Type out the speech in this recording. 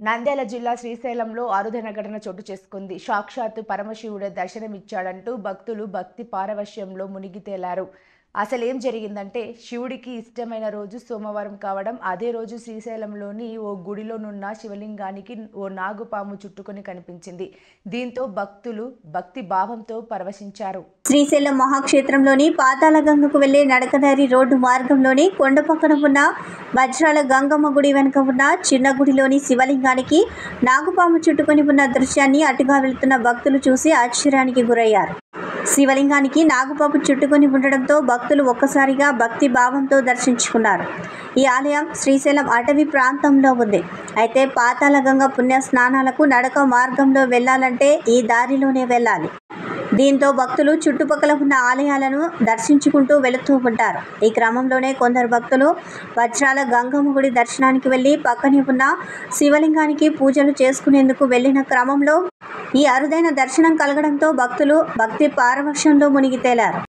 నంద్యాల జిల్లా శ్రీశైలంలో అరుదైన ఘటన చోటు చేసుకుంది సాక్షాత్తు పరమశివుడే దర్శనమిచ్చాడంటూ భక్తులు భక్తి పారవశ్యంలో మునిగి తేలారు అసలేం జరిగిందంటే శివుడికి ఇష్టమైన రోజు సోమవారం కావడం అదే రోజు శ్రీశైలంలోని ఓ గుడిలోనున్న శివలింగానికి ఓ నాగుపాము చుట్టుకొని కనిపించింది దీంతో భక్తులు భక్తి భావంతో పరవశించారు శ్రీశైలం మహాక్షేత్రంలోని పాతాళ గంగకు వెళ్లే నడకదారి రోడ్డు మార్గంలోని కొండ పక్కన ఉన్న వజ్రాల గంగమ్మ గుడి వెనుక ఉన్న చిన్న గుడిలోని శివలింగానికి నాగుపాము చుట్టుకొని ఉన్న దృశ్యాన్ని అటుగా వెళుతున్న భక్తులు చూసి ఆశ్చర్యానికి గురయ్యారు శివలింగానికి నాగుపాము చుట్టుకొని ఉండడంతో భక్తులు ఒక్కసారిగా భక్తి భావంతో దర్శించుకున్నారు ఈ ఆలయం శ్రీశైలం అటవీ ప్రాంతంలో ఉంది అయితే పాతాళగంగ పుణ్య స్నానాలకు నడక మార్గంలో వెళ్ళాలంటే ఈ దారిలోనే వెళ్ళాలి దీంతో భక్తులు చుట్టుపక్కల ఉన్న ఆలయాలను దర్శించుకుంటూ వెళుతూ ఉంటారు ఈ క్రమంలోనే కొందరు భక్తులు వజ్రాల గంగమ్మ గుడి దర్శనానికి వెళ్ళి పక్కనే ఉన్న శివలింగానికి పూజలు చేసుకునేందుకు వెళ్ళిన క్రమంలో ఈ అరుదైన దర్శనం కలగడంతో భక్తులు భక్తి పారవశ్యంలో మునిగి తేలారు